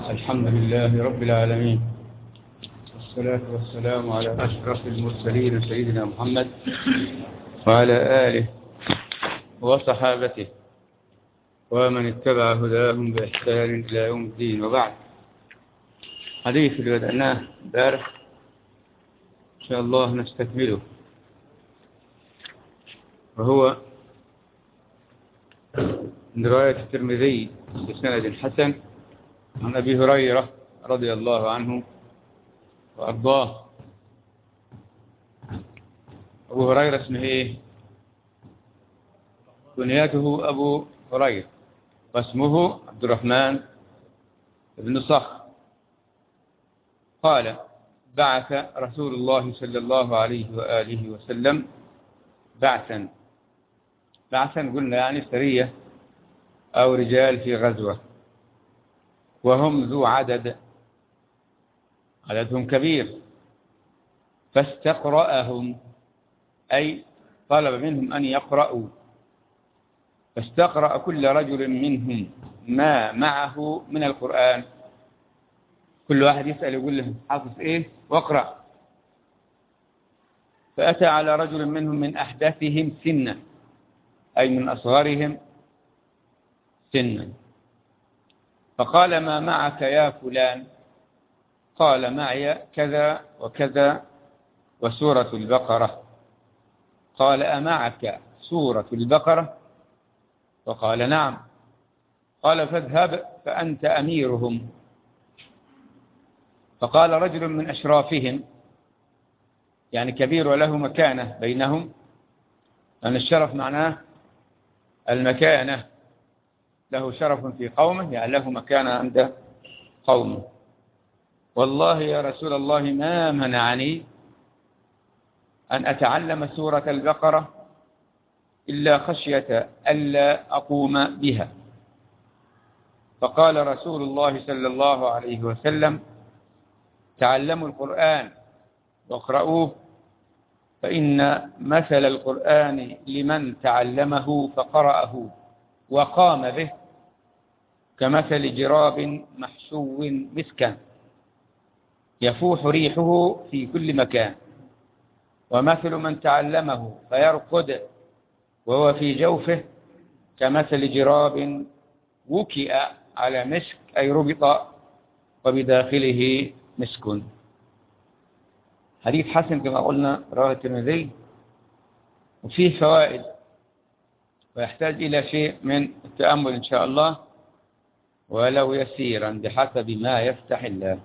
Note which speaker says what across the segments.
Speaker 1: الحمد لله رب العالمين والصلاة والسلام على أشرف المرسلين سيدنا محمد وعلى آله وصحابته ومن اتبع هداهم بإحسان إلى يوم الدين وبعد حديث اللي بدأناه امبارح إن شاء الله نستكمله وهو من رواية الترمذي بسند حسن عن أبي هريرة رضي الله عنه وأرضاه أبو هريرة اسمه إيه كنيته أبو هريرة واسمه عبد الرحمن بن صخر قال بعث رسول الله صلى الله عليه وآله وسلم بعثا بعثا قلنا يعني سرية أو رجال في غزوة وهم ذو عدد عددهم كبير فاستقرأهم أي طلب منهم أن يقرأوا فاستقرأ كل رجل منهم ما معه من القرآن كل واحد يسأل يقول له حافظ إيه واقرأ فأتى على رجل منهم من أحداثهم سنا أي من أصغرهم سنا فقال ما معك يا فلان قال معي كذا وكذا وسورة البقرة قال أمعك سورة البقرة وقال نعم قال فاذهب فأنت أميرهم فقال رجل من أشرافهم يعني كبير وله مكانة بينهم لأن الشرف معناه المكانة له شرف في قومه يعني له مكانة عند قومه والله يا رسول الله ما منعني أن أتعلم سورة البقرة إلا خشية ألا أقوم بها فقال رسول الله صلى الله عليه وسلم تعلموا القرآن واقرؤوه فإن مثل القرآن لمن تعلمه فقرأه وقام به كمثل جراب محشو مسكا يفوح ريحه في كل مكان ومثل من تعلمه فيرقد وهو في جوفه كمثل جراب وكئ على مسك أي ربط وبداخله مسك حديث حسن كما قلنا رواه الترمذي وفيه فوائد ويحتاج إلى شيء من التأمل إن شاء الله ولو يسيرا بحسب ما يفتح الله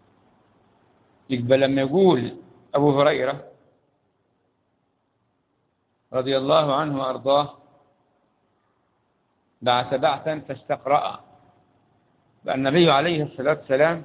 Speaker 1: يقبل لما يقول أبو هريرة رضي الله عنه وأرضاه بعث بعثا فاستقرأ فالنبي عليه الصلاة والسلام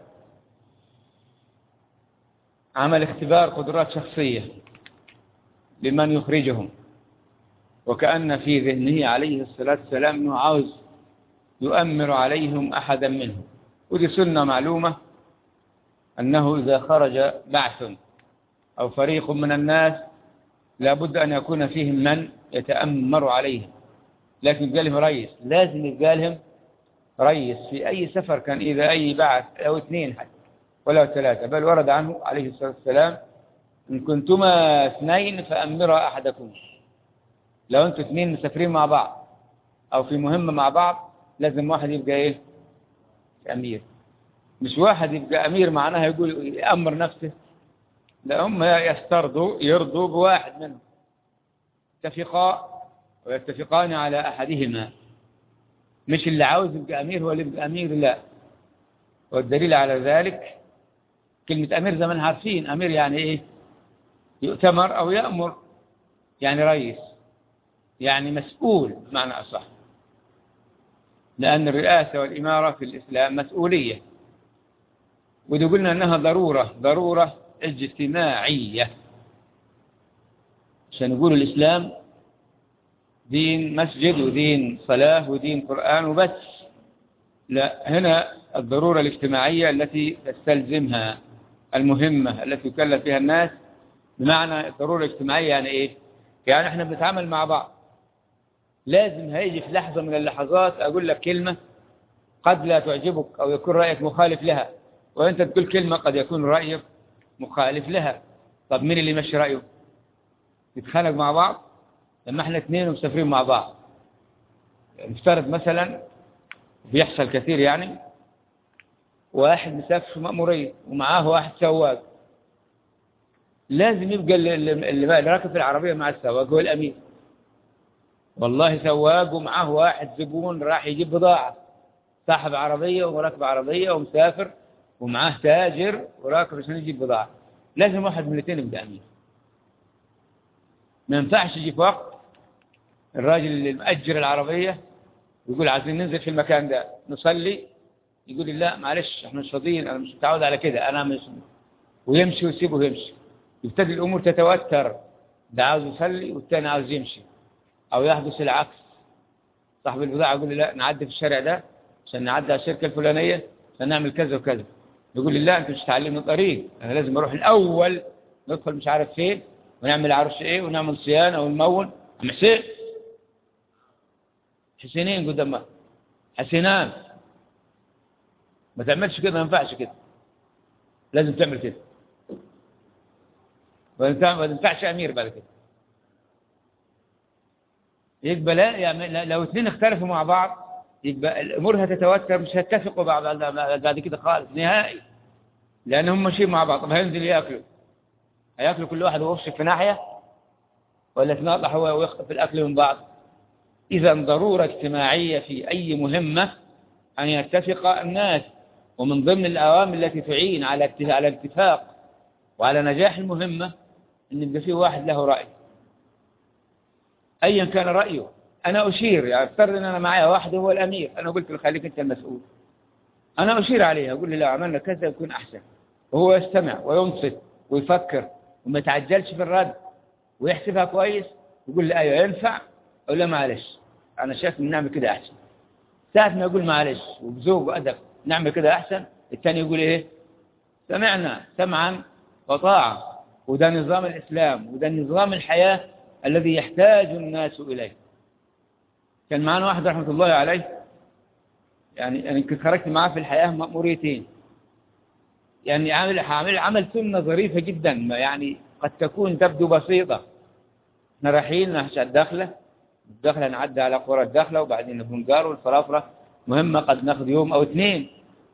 Speaker 1: عمل اختبار قدرات شخصية لمن يخرجهم وكأن في ذهنه عليه الصلاة والسلام أنه عاوز يؤمر عليهم أحدا منهم ودي سنة معلومة أنه إذا خرج بعث أو فريق من الناس لابد أن يكون فيهم من يتأمر عليهم لكن يبقى لهم رئيس لازم يبقى لهم رئيس في أي سفر كان إذا أي بعث أو اثنين حتى ولا ثلاثة بل ورد عنه عليه الصلاة والسلام إن كنتما اثنين فأمر أحدكم لو أنتوا اثنين مسافرين مع بعض أو في مهمة مع بعض لازم واحد يبقى إيه أمير مش واحد يبقى أمير معناها يقول يأمر نفسه لا هم يسترضوا يرضوا بواحد منهم اتفقا ويتفقان على أحدهما مش اللي عاوز يبقى أمير هو اللي يبقى أمير لا والدليل على ذلك كلمة أمير زمان عارفين أمير يعني إيه يؤتمر أو يأمر يعني رئيس يعني مسؤول بمعنى أصح لأن الرئاسة والإمارة في الإسلام مسؤولية ودي قلنا أنها ضرورة ضرورة اجتماعية عشان نقول الإسلام دين مسجد ودين صلاة ودين قرآن وبس لا هنا الضرورة الاجتماعية التي تستلزمها المهمة التي يكلف فيها الناس بمعنى الضرورة الاجتماعية يعني إيه؟ يعني احنا بنتعامل مع بعض لازم هيجي في لحظة من اللحظات أقول لك كلمة قد لا تعجبك أو يكون رأيك مخالف لها وأنت تقول كلمة قد يكون رأيك مخالف لها طب مين اللي يمشي رأيه يتخانق مع بعض لما احنا اثنين ومسافرين مع بعض نفترض مثلا بيحصل كثير يعني واحد مسافر في مأمورية ومعاه واحد سواق لازم يبقى اللي راكب في العربية مع السواق هو الأمير والله سواق ومعاه واحد زبون راح يجيب بضاعة صاحب عربية وراكب عربية ومسافر ومعاه تاجر وراكب عشان يجيب بضاعة لازم واحد من الاثنين يبقى أمير ما ينفعش يجي في وقت الراجل اللي مأجر العربية يقول عايزين ننزل في المكان ده نصلي يقول لي لا معلش احنا مش فاضيين انا مش متعود على كده انا مش ويمشي ويسيبه يمشي يبتدي الامور تتوتر ده عاوز يصلي والثاني عاوز يمشي او يحدث العكس صاحب البضاعه يقول لي لا نعدي في الشارع ده عشان نعدي على الشركه الفلانيه عشان نعمل كذا وكذا يقول لي لا انت مش تعلمني الطريق انا لازم اروح الاول ندخل مش عارف فين ونعمل عرش ايه ونعمل صيانه ونمون عم حسين حسينين قدام حسينان ما تعملش كده ما ينفعش كده لازم تعمل كده ما ينفعش امير بعد كده يبقى لا يعني لو اثنين اختلفوا مع بعض يبقى الامور هتتوتر مش هيتفقوا بعد بعد كده خالص نهائي لانهم ماشيين مع بعض طب هينزل ياكلوا هياكلوا كل واحد ويخش في ناحيه ولا يتناطح هو ويخطف الاكل من بعض اذا ضروره اجتماعيه في اي مهمه ان يتفق الناس ومن ضمن الأوامر التي تعين على على الاتفاق وعلى نجاح المهمة أن يبقى فيه واحد له رأي أيا كان رأيه أنا أشير يعني افترض أن أنا معي واحد هو الأمير أنا قلت له خليك أنت المسؤول أنا أشير عليه أقول له لو عملنا كذا يكون أحسن وهو يستمع وينصت ويفكر وما يتعجلش في الرد ويحسبها كويس يقول لي أيوة ينفع أقول له معلش أنا شايف إن نعمل كده أحسن ساعة ما يقول معلش وبذوق وأدب نعمل كده أحسن الثاني يقول إيه سمعنا سمعا وطاعة وده نظام الإسلام وده نظام الحياة الذي يحتاج الناس إليه كان معنا واحد رحمة الله عليه يعني يعني كنت خرجت معاه في الحياة مأموريتين يعني عامل عامل عمل سنة ظريفة جدا يعني قد تكون تبدو بسيطة احنا رايحين نحشى الدخلة الدخلة نعدي على قرى الدخلة وبعدين البنجار والفرافرة مهمة قد ناخذ يوم أو اثنين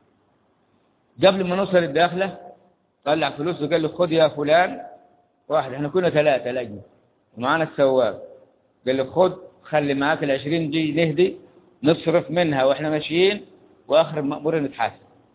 Speaker 1: قبل ما نوصل الداخلة طلع فلوس وقال له خذ يا فلان واحد احنا كنا ثلاثة لجنة ومعانا السواق قال له خذ خلي معاك العشرين جي نهدي نصرف منها واحنا ماشيين واخر المأمورين نتحاسب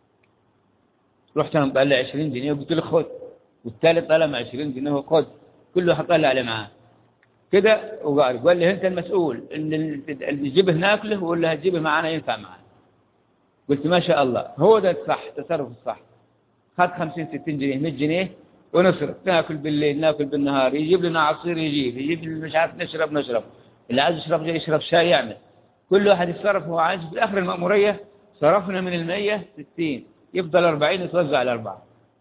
Speaker 1: رحت انا مطلع 20 جنيه وقلت له خذ والثالث طلع 20 جنيه وخذ كل واحد طلع عليه معاه كده وقال قال لي انت المسؤول اللي تجيبه ناكله ولا هتجيبه معانا ينفع معانا قلت ما شاء الله هو ده الصح التصرف الصح خد 50 60 جنيه 100 جنيه ونصرف ناكل بالليل ناكل بالنهار يجيب لنا عصير يجيب يجيب لنا مش عارف نشرب نشرب اللي عايز يشرب جاي يشرب شاي يعمل كل واحد يتصرف هو عايز في اخر المأمورية صرفنا من المية 60 يفضل 40 يتوزع على أربعة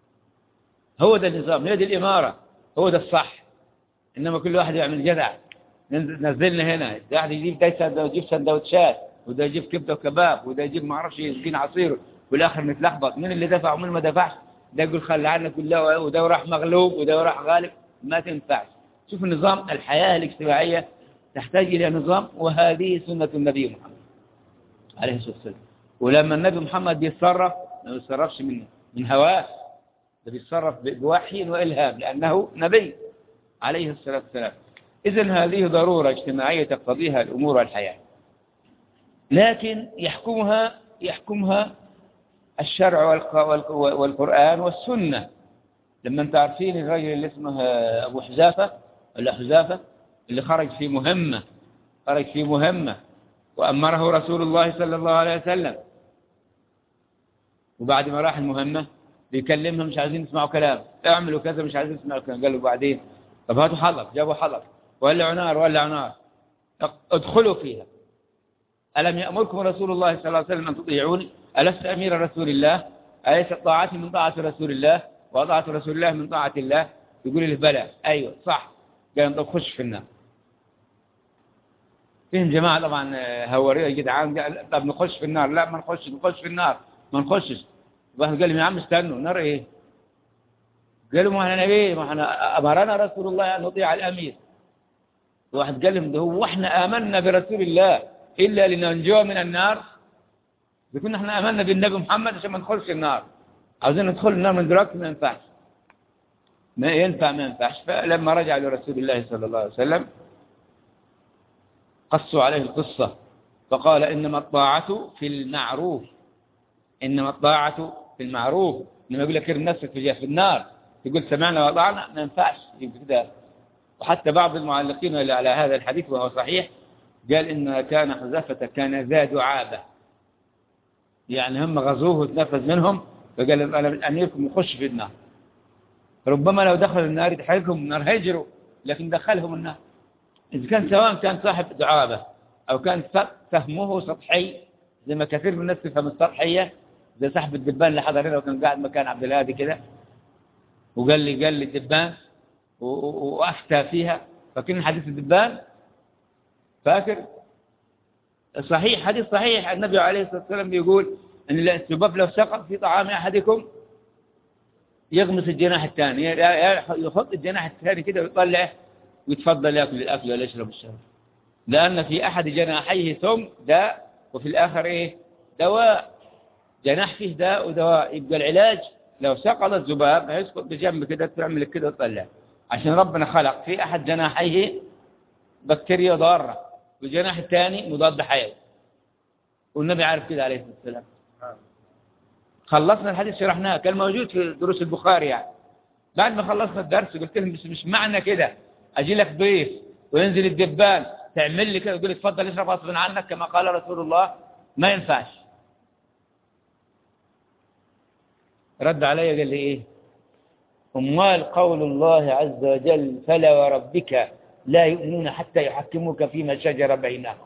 Speaker 1: هو ده النظام هي دي الإمارة هو ده الصح إنما كل واحد يعمل جدع نزلنا هنا ده واحد يجيب ده يجيب سندوتشات وده يجيب كبدة وكباب وده يجيب ما اعرفش يسقين عصير والآخر نتلخبط مين اللي دفع ومين ما دفعش ده يقول خلي عنا كله وده راح مغلوب وده راح غالب ما تنفعش شوف النظام الحياة الاجتماعية تحتاج إلى نظام وهذه سنة النبي محمد عليه الصلاة والسلام ولما النبي محمد بيتصرف ما بيتصرفش من من هواه ده بيتصرف بوحي وإلهام لأنه نبي عليه الصلاة والسلام إذن هذه ضرورة اجتماعية تقتضيها الأمور والحياة لكن يحكمها يحكمها الشرع والقرآن والسنة لما انت عارفين الرجل اللي اسمه أبو حذافة ولا حذافة اللي خرج في مهمة خرج في مهمة وأمره رسول الله صلى الله عليه وسلم وبعد ما راح المهمة بيكلمهم مش عايزين يسمعوا كلام اعملوا كذا مش عايزين يسمعوا كلام قالوا بعدين طب هاتوا حلق جابوا حلق ولعوا نار ولعوا نار ادخلوا فيها ألم يأمركم رسول الله صلى الله عليه وسلم أن تطيعوني ألست أمير رسول الله أليس طاعتي من طاعة رسول الله وطاعة رسول الله من طاعة الله يقول له بلى أيوة صح قال طب خش في النار فيهم جماعة طبعا هورية جدعان قال طب نخش في النار لا ما نخش نخش في النار ما نخشش واحد قال لهم يا عم استنوا نار ايه قالوا ما احنا نبي ما احنا امرنا رسول الله ان نطيع الامير واحد قال لهم ده هو احنا امنا برسول الله الا لننجو من النار بيكون احنا امنا بالنبي محمد عشان ما ندخلش النار عاوزين ندخل النار من دلوقتي ما ينفعش ما ينفع ما ينفعش فلما رجع لرسول الله صلى الله عليه وسلم قصوا عليه القصة فقال إنما الطاعة في المعروف إنما الطاعة في المعروف إنما يقول لك ارمي نفسك في في النار تقول سمعنا وأطعنا ما ينفعش كده وحتى بعض المعلقين اللي على هذا الحديث وهو صحيح قال إن كان حذافة كان ذا دعابة يعني هم غزوه وتنفذ منهم فقال أنا أميركم يخش في النار ربما لو دخلوا النار يتحركهم النار هيجروا لكن دخلهم النار إذا كان سواء كان صاحب دعابة أو كان فهمه سطحي زي ما كثير من الناس تفهم السطحية زي صاحب الدبان اللي حضر هنا وكان قاعد مكان عبد الهادي كده وقال لي قال لي الدبان وأفتى فيها فاكرين حديث الدبان فاكر صحيح حديث صحيح النبي عليه الصلاة والسلام بيقول أن السباب لو سقط في طعام أحدكم يغمس الجناح الثاني يحط الجناح الثاني كده ويطلعه ويتفضل ياكل الاكل ولا يشرب الشرب لان في احد جناحيه ثم داء وفي الاخر ايه دواء جناح فيه داء ودواء يبقى العلاج لو سقط الذباب هيسقط بجنب كده تعمل كده وتطلع عشان ربنا خلق في احد جناحيه بكتيريا ضاره والجناح الثاني مضاد حيوي والنبي عارف كده عليه الصلاه والسلام خلصنا الحديث شرحناه كان موجود في دروس البخاري يعني بعد ما خلصنا الدرس قلت لهم بس مش معنى كده اجي لك ضيف وينزل الدبان تعمل لي كده تقول لي اتفضل اشرب غصب عنك كما قال رسول الله ما ينفعش رد علي قال لي ايه امال قول الله عز وجل فلا وربك لا يؤمنون حتى يحكموك فيما شجر بينهم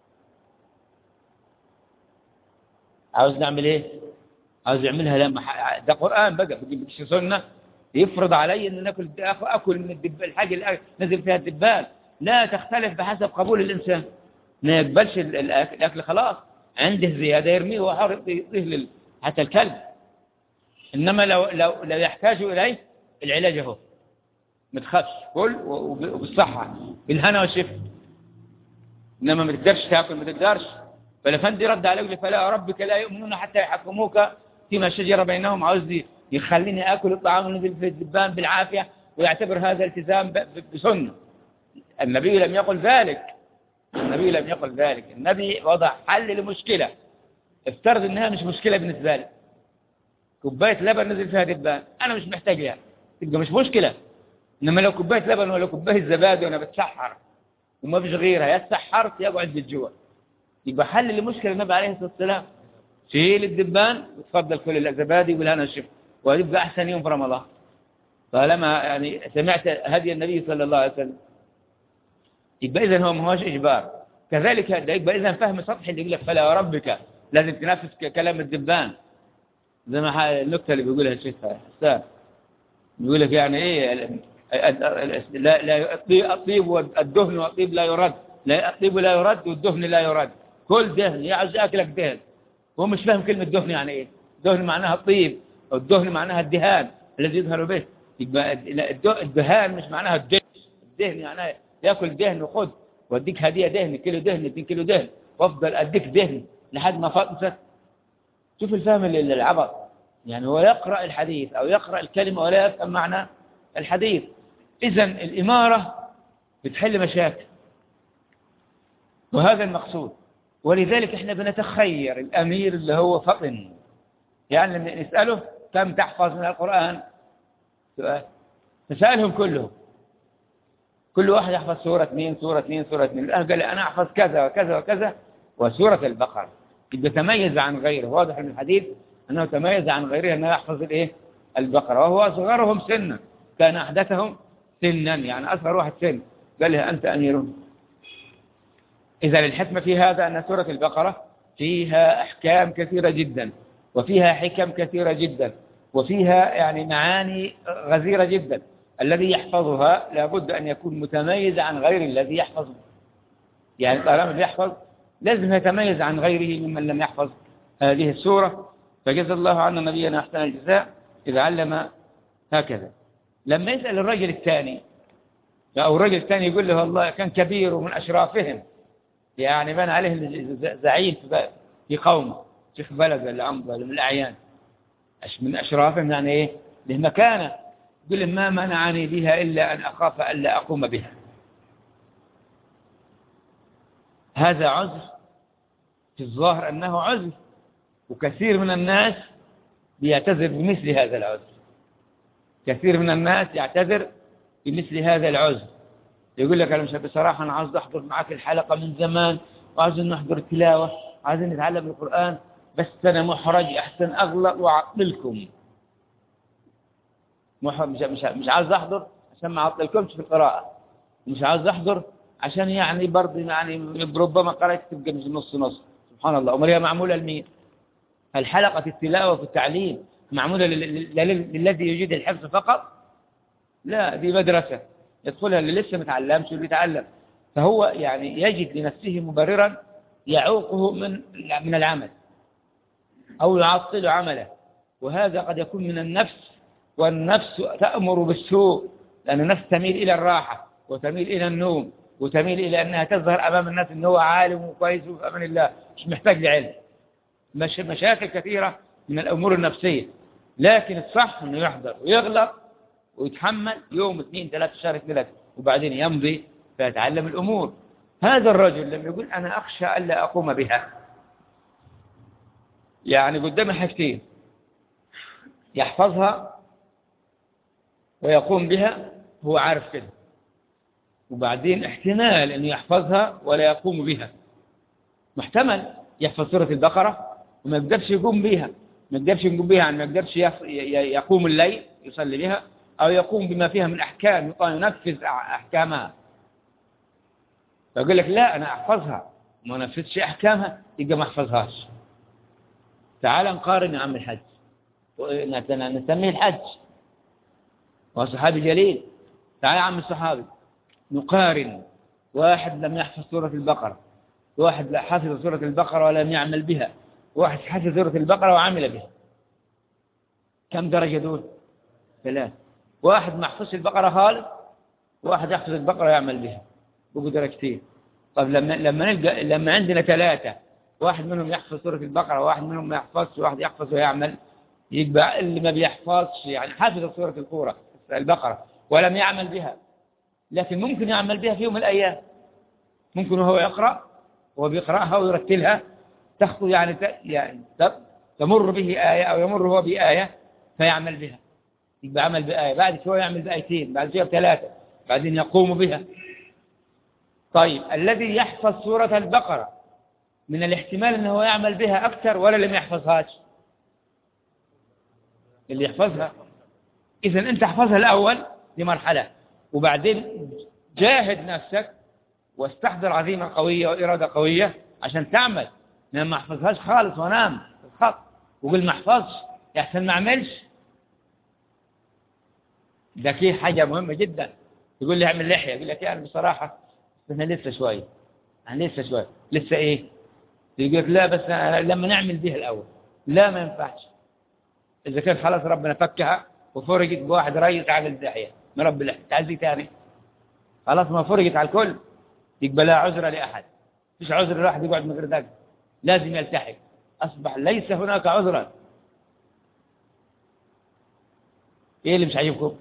Speaker 1: عاوز نعمل ايه عاوز يعملها لما ده قرآن بقى بيجيب سنة يفرض علي ان ناكل اكل من الدب الحاجه اللي نزل فيها الدبان لا تختلف بحسب قبول الانسان ما يقبلش الاكل, الأكل خلاص عنده زياده يرميه وحار يطيه حتى الكلب انما لو لو لو يحتاج اليه العلاج اهو ما تخافش كل وبالصحه بالهنا والشفا انما ما تقدرش تاكل ما تقدرش فالافندي رد عليه فلا ربك لا يؤمنون حتى يحكموك فيما شجر بينهم عاوز يخليني أكل الطعام ونزل في الدبان بالعافية ويعتبر هذا التزام بسنة النبي لم يقل ذلك النبي لم يقل ذلك النبي وضع حل لمشكلة افترض انها مش مشكلة بالنسبة لي كوباية لبن نزل فيها دبان انا مش محتاجها تبقى مش مشكلة انما لو كوباية لبن ولا كوباية زبادي وانا بتسحر وما فيش غيرها يا تسحرت يا اقعد بالجوع يبقى حل لمشكلة النبي عليه الصلاة والسلام شيل الدبان وتفضل كل الزبادي والهنا الشفا ويبقى أحسن يوم في رمضان فلما يعني سمعت هدي النبي صلى الله عليه وسلم يبقى إذن هو ما هوش إجبار كذلك يبقى إذن فهم سطحي اللي يقول لك فلا وربك لازم تنافس كلام الدبان زي ما النكتة اللي بيقولها الشيخ حسان بيقول لك يعني إيه لا لا الطيب والدهن والطيب لا يرد لا الطيب لا يرد والدهن لا يرد كل دهن يعز أكلك دهن هو مش فاهم كلمة دهن يعني إيه دهن معناها الطيب الدهن معناها الدهان الذي يظهر به يبقى الدهان مش معناها الدهن الدهن معناها ياكل دهن وخد واديك هديه دهن كيلو دهن 2 كيلو دهن وافضل اديك دهن لحد ما فاطمه شوف الفهم للعبط يعني هو يقرأ الحديث أو يقرأ الكلمة ولا يفهم معنى الحديث إذا الإمارة بتحل مشاكل وهذا المقصود ولذلك احنا بنتخير الأمير اللي هو فطن يعني لما نسأله كم تحفظ من القرآن سؤال نسألهم كلهم كل واحد يحفظ سورة اثنين سورة اثنين سورة اثنين الآن قال أنا أحفظ كذا وكذا وكذا وسورة البقرة يبقى تميز عن غيره واضح من الحديث أنه تميز عن غيره أنه يحفظ الإيه البقرة وهو أصغرهم سنا كان أحدثهم سنا يعني أصغر واحد سن قال له أنت أمير إذا الحكمة في هذا أن سورة البقرة فيها أحكام كثيرة جدا وفيها حكم كثيرة جدا وفيها يعني معاني غزيرة جدا الذي يحفظها لابد أن يكون متميز عن غير الذي يحفظه يعني طالما بيحفظ لازم يتميز عن غيره ممن لم يحفظ هذه السورة فجزى الله عنا نبينا أحسن الجزاء إذا علم هكذا لما يسأل الرجل الثاني أو الرجل الثاني يقول له والله كان كبير ومن أشرافهم يعني بان عليه زعيم في قومه شيخ بلد ولا عمد ولا من الأعيان من أشرافهم يعني إيه له مكانة يقول ما منعني بها إلا أن أخاف ألا أقوم بها هذا عذر في الظاهر أنه عذر وكثير من الناس بيعتذر بمثل هذا العذر كثير من الناس يعتذر بمثل هذا العذر يقول لك أنا مش بصراحة أنا عاوز أحضر معك الحلقة من زمان وعاوز نحضر التلاوة عايزين نتعلم القرآن بس أنا محرج أحسن أغلط وأعطلكم مش مش مش عاوز أحضر عشان ما أعطلكمش في القراءة مش عاوز أحضر عشان يعني برضه يعني ربما قرأت تبقى نص نص سبحان الله أمر هي معمولة لمين؟ الحلقة التلاوة في التعليم معمولة للذي يجيد الحفظ فقط لا دي مدرسة يدخلها اللي لسه ما تعلمش واللي يتعلم فهو يعني يجد لنفسه مبررا يعوقه من من العمل أو يعطل عمله وهذا قد يكون من النفس والنفس تأمر بالسوء لأن النفس تميل إلى الراحة وتميل إلى النوم وتميل إلى أنها تظهر أمام الناس أنه هو عالم وكويس وفي أمان الله مش محتاج لعلم مش مشاكل كثيرة من الأمور النفسية لكن الصح أنه يحضر ويغلط ويتحمل يوم اثنين ثلاثة شهر ثلاثة وبعدين يمضي فيتعلم الأمور هذا الرجل لم يقول أنا أخشى ألا أقوم بها يعني قدامي حاجتين يحفظها ويقوم بها هو عارف كده وبعدين احتمال أنه يحفظها ولا يقوم بها محتمل يحفظ سورة البقرة وما يقدرش يقوم بها ما يقدرش يقوم بها يعني ما يقدرش يقوم الليل يصلي بها أو يقوم بما فيها من أحكام ينفذ أحكامها فيقول لك لا أنا أحفظها ما نفذش أحكامها يبقى ما أحفظهاش تعال نقارن يا عم الحج نسميه الحج هو صحابي جليل تعال يا عم الصحابي نقارن واحد لم يحفظ سورة البقرة واحد حفظ سورة البقرة ولم يعمل بها واحد حفظ سورة البقرة وعمل بها كم درجة دول ثلاث واحد ما حفظش البقرة خالص واحد يحفظ البقرة ويعمل بها بقوا درجتين طب لما لما نلقى لما عندنا ثلاثة واحد منهم يحفظ سورة البقرة واحد منهم ما يحفظش واحد يحفظ ويعمل يبقى اللي ما بيحفظش يعني حافظ سورة القورة البقرة ولم يعمل بها لكن ممكن يعمل بها في يوم من الأيام ممكن وهو يقرأ وهو بيقرأها ويرتلها تخطو يعني يعني تمر به آية أو يمر هو بآية فيعمل بها يبقى عمل بآية بعد شوية يعمل بآيتين بعد شوية بثلاثة بعدين يقوم بها طيب الذي يحفظ سورة البقرة من الاحتمال أنه يعمل بها أكثر ولا لم يحفظهاش اللي يحفظها إذا أنت احفظها الأول دي مرحلة وبعدين جاهد نفسك واستحضر عزيمة قوية وإرادة قوية عشان تعمل لما ما احفظهاش خالص وانام الخط وقل ما احفظش يحسن ما اعملش ده فيه حاجة مهمة جدا يقول لي اعمل لحية يقول لك يعني بصراحة احنا لسه شوية احنا لسه شوية لسه ايه يقول لك لا بس لما نعمل بيها الأول لا ما ينفعش إذا كان خلاص ربنا فكها وفرجت بواحد ريس على اللحية من رب اللحية تعزي تاني خلاص ما فرجت على الكل يقبل لا عذر لأحد مش عذر لواحد يقعد من غير ذلك لازم يلتحق أصبح ليس هناك عذرا إيه اللي مش عاجبكم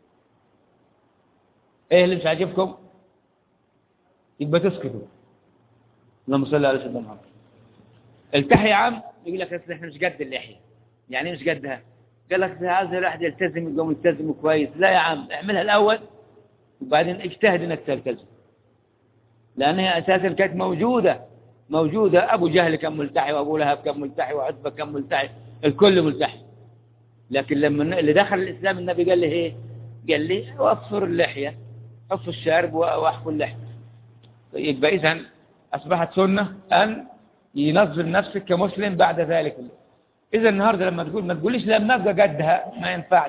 Speaker 1: إيه اللي مش عاجبكم يبقى تسكتوا اللهم صل على سيدنا محمد التحي يا عم يقول لك احنا مش قد اللحيه يعني مش قدها قال لك عايز الواحد يلتزم يقوم يلتزم كويس لا يا عم اعملها الاول وبعدين اجتهد انك تلتزم لان هي اساسا كانت موجوده موجوده ابو جهل كان ملتحي وابو لهب كان ملتحي وعتبه كان ملتحي الكل ملتحي لكن لما اللي دخل الاسلام النبي قال لي ايه قال لي واصفر اللحيه حف الشارب واحفر اللحيه يبقى اذا اصبحت سنه ان ينظم نفسك كمسلم بعد ذلك إذا النهاردة لما تقول ما تقوليش لما أبقى قدها ما ينفعش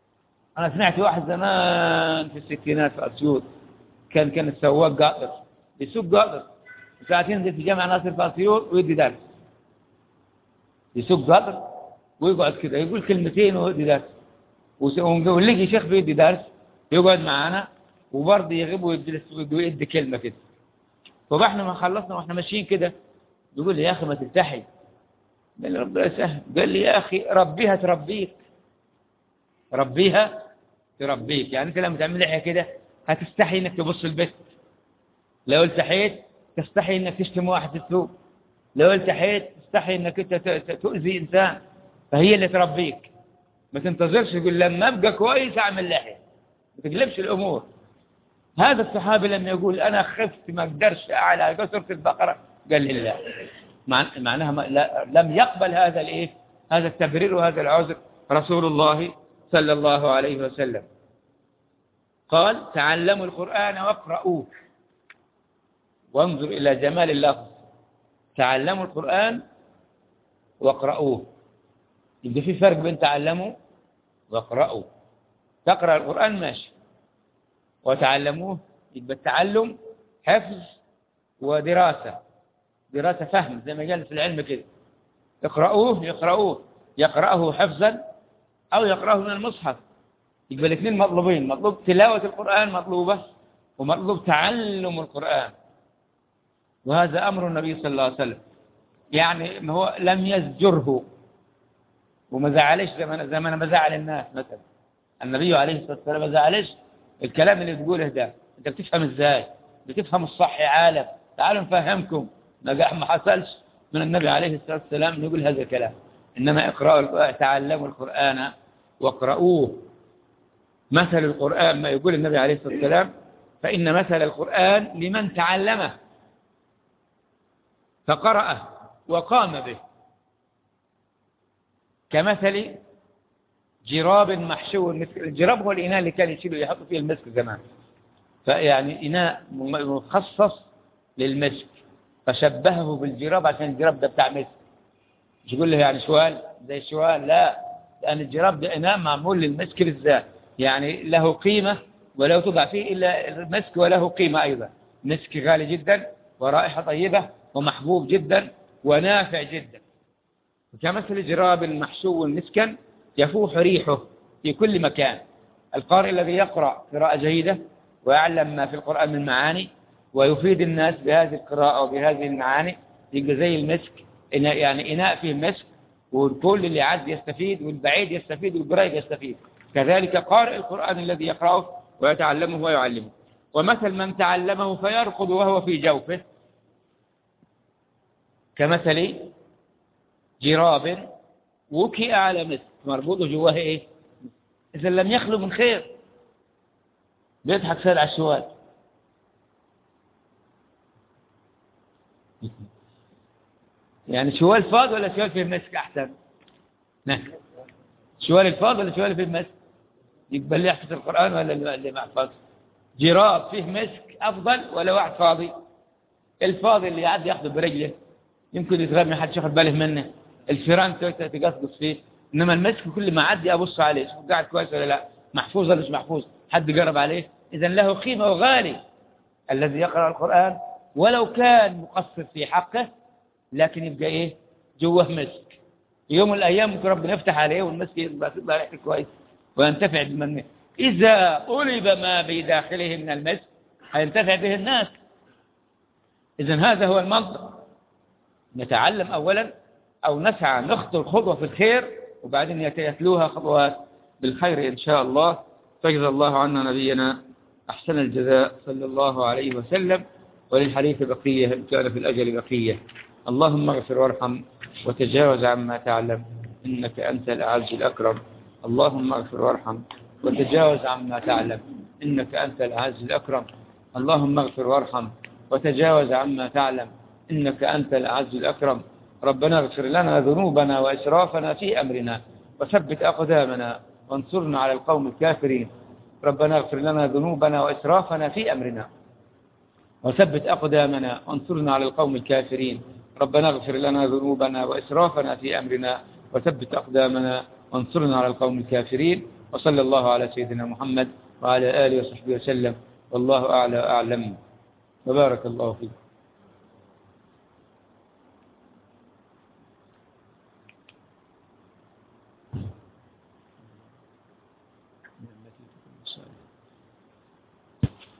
Speaker 1: أنا سمعت واحد زمان في الستينات في أسيوط كان كان السواق قائد يسوق قطر ساعات ينزل في جامع ناصر فاسيور ويدي درس يسوق قطر ويقعد كده يقول كلمتين ويدي درس ونلاقي شيخ بيدي درس يقعد معانا وبرضه يغيب ويدي, ويدي كلمة كده فاحنا ما خلصنا واحنا ماشيين كده يقول لي يا أخي ما تلتحي قال لي ربنا يسهل قال لي يا أخي ربيها تربيك ربيها تربيك يعني أنت لما تعمل لحية كده هتستحي إنك تبص البيت لو التحيت تستحي إنك تشتم واحد في السوق لو التحيت تستحي إنك أنت تؤذي إنسان فهي اللي تربيك ما تنتظرش تقول لما أبقى كويس أعمل لحية ما تقلبش الأمور هذا الصحابي لما يقول أنا خفت ما أقدرش أعلى قصرة البقرة قال لي لا معناها لا لم يقبل هذا الايه هذا التبرير وهذا العذر رسول الله صلى الله عليه وسلم قال تعلموا القرآن واقرؤوه وانظر إلى جمال اللفظ تعلموا القرآن واقرؤوه يبقى في فرق بين تعلموا واقرأوا تقرأ القرآن ماشي وتعلموه يبقى التعلم حفظ ودراسة دراسة فهم زي ما قال في العلم كده اقرأوه يقرأوه يقرأه حفظا أو يقرأه من المصحف يبقى الاثنين مطلوبين مطلوب تلاوة القرآن مطلوبة ومطلوب تعلم القرآن وهذا أمر النبي صلى الله عليه وسلم يعني ما هو لم يزجره وما زعلش زي ما زي ما انا بزعل الناس مثلا النبي عليه الصلاه والسلام ما زعلش الكلام اللي بتقوله ده انت بتفهم ازاي بتفهم الصح يا عالم تعالوا نفهمكم ما ما حصلش من النبي عليه الصلاه والسلام يقول هذا الكلام انما اقرأوا تعلموا القرآن واقرأوه مثل القرآن ما يقول النبي عليه الصلاة والسلام فإن مثل القرآن لمن تعلمه فقرأه وقام به كمثل جراب محشو المسك الجراب هو الإناء اللي كان يشيله يحط فيه المسك زمان فيعني إناء مخصص للمسك فشبهه بالجراب عشان الجراب ده بتاع مسك مش يقول له يعني شوال زي الشوال لا لأن الجراب ده إناء معمول للمسك بالذات يعني له قيمة ولا توضع فيه إلا المسك وله قيمة أيضا مسك غالي جدا ورائحة طيبة ومحبوب جدا ونافع جدا كمثل جراب محشو مسكا يفوح ريحه في كل مكان القارئ الذي يقرأ قراءة جيدة ويعلم ما في القرآن من معاني ويفيد الناس بهذه القراءة وبهذه المعاني يبقى زي المسك يعني إناء فيه مسك والكل اللي عاد يستفيد والبعيد يستفيد والقريب يستفيد كذلك قارئ القرآن الذي يقرأه ويتعلمه ويعلمه ومثل من تعلمه فيرقض وهو في جوفه كمثل جراب وكئ على مسك مربوطه جواه ايه اذا لم يخلو من خير بيضحك سيد على الشوال يعني شوال فاض ولا شوال في المسك احسن نعم شوال الفاض ولا شوال في المسك يقبل اللي يحفظ القرآن ولا اللي ما يحفظ جراب فيه مسك أفضل ولا واحد فاضي الفاضي اللي يعد ياخذه برجله يمكن يتغير حد ياخذ باله منه الفيران تقصقص فيه إنما المسك كل ما عدي أبص عليه شوف قاعد كويس ولا لا محفوظ ولا مش محفوظ حد قرب عليه إذا له قيمة وغالي الذي يقرأ القرآن ولو كان مقصر في حقه لكن يبقى إيه جوه مسك يوم من الأيام ممكن ربنا يفتح عليه والمسك يبقى تبقى ريحته كويس وينتفع بمن إذا طلب ما بداخله من المسك هينتفع به الناس إذا هذا هو المنطق نتعلم أولا أو نسعى نخطو الخطوة في الخير وبعدين يتلوها خطوات بالخير إن شاء الله فجزى الله عنا نبينا أحسن الجزاء صلى الله عليه وسلم وللحديث بقية إن كان في الأجل بقية اللهم اغفر وارحم وتجاوز عما تعلم إنك أنت الأعز الأكرم اللهم اغفر وارحم وتجاوز عما تعلم إنك أنت الأعز الأكرم اللهم اغفر وارحم وتجاوز عما تعلم إنك أنت الأعز الأكرم ربنا اغفر لنا ذنوبنا وإسرافنا في أمرنا وثبت أقدامنا وانصرنا على القوم الكافرين ربنا اغفر لنا ذنوبنا وإسرافنا في أمرنا وثبت أقدامنا وانصرنا على القوم الكافرين ربنا اغفر لنا ذنوبنا وإسرافنا في أمرنا وثبت أقدامنا وانصرنا على القوم الكافرين وصلى الله على سيدنا محمد وعلى آله وصحبه وسلم والله أعلى أعلم وبارك الله فيك